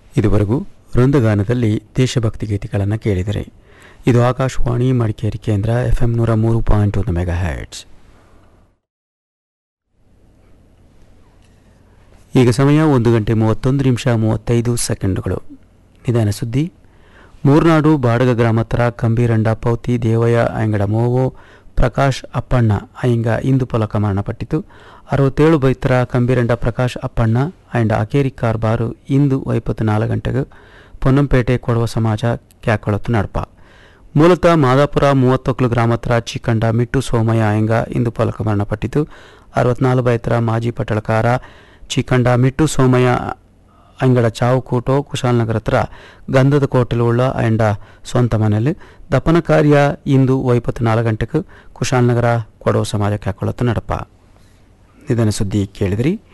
ಇದುವರೆಗೂ ವೃಂದಗಾನದಲ್ಲಿ ದೇಶಭಕ್ತಿ ಗೀತೆಗಳನ್ನು ಕೇಳಿದರೆ ಇದು ಆಕಾಶವಾಣಿ ಮಡಿಕೇರಿ ಕೇಂದ್ರ ಎಫ್ ಎಂ ನೂರ ಮೂರು ಪಾಯಿಂಟ್ ಒಂದು ಮೆಗಾ ಹ್ಯಾಟ್ಸ್ ಈಗ ಸಮಯ ಒಂದು ಗಂಟೆ ಮೂವತ್ತೊಂದು ನಿಮಿಷ ಮೂವತ್ತೈದು ಸೆಕೆಂಡುಗಳು ನಿಧಾನ ಸುದ್ದಿ ಮೂರ್ನಾಡು ಬಾಡಗ ಗ್ರಾಮತ್ರ ಕಂಬೀರಂಡ ಪೌತಿ ದೇವಯ್ಯ ಅಯ್ಯಂಗಡ ಮೋವೋ ಪ್ರಕಾಶ್ ಅಪ್ಪಣ್ಣ ಅಯ್ಯಂಗ ಇಂದು ಫಲಕ ಮರಣಪಟ್ಟಿತು ಅರವತ್ತೇಳು ಬೈತರ ಕಂಬೀರಂಡ ಪ್ರಕಾಶ್ ಅಪ್ಪಣ್ಣ ಅಯ್ಯಂಡ ಅಕೇರಿ ಕಾರ್ಬಾರು ಇಂದು ಐವತ್ತು ನಾಲ್ಕು ಗಂಟೆಗೆ ಪೊನ್ನಂಪೇಟೆ ಕೊಡವ ಸಮಾಜ ಕ್ಯಾಕೊಳತ್ತು ನಡಪ ಮೂಲತಃ ಮಾದಾಪುರ ಮೂವತ್ತೊಕ್ಲು ಗ್ರಾಮತ್ರ ಚಿಕ್ಕಂಡ ಮಿಟ್ಟು ಸೋಮಯ್ಯ ಅಯ್ಯಂಗ ಇಂದು ಫಲಕ ಮರಣಪಟ್ಟಿತು ಅರವತ್ನಾಲ್ಕು ಬೈತರ ಮಾಜಿ ಪಟ್ಟಳಕಾರ ಚಿಕ್ಕಂಡ ಮಿಟ್ಟು ಸೋಮಯ್ಯ ಅಂಗಡ ಚಾವು ಕೂಟೋ ಕುಶಾಲನಗರ ಹತ್ರ ಗಂಧದ ಕೋಟೆಲುಳ್ಳ ಅಂಡ ಸ್ವಂತ ಮನೆಯಲ್ಲಿ ದಪನ ಕಾರ್ಯ ಇಂದು ಒಯ್ಪತ್ತು ನಾಲ್ಕು ಗಂಟೆಗೆ ಕುಶಾಲನಗರ ಕೊಡವ ಸಮಾಜಕ್ಕೆ ಹಾಕೊಳ್ಳುತ್ತ ನಡಪ ಇದನ್ನು ಸುದ್ದಿ ಕೇಳಿದ್ರಿ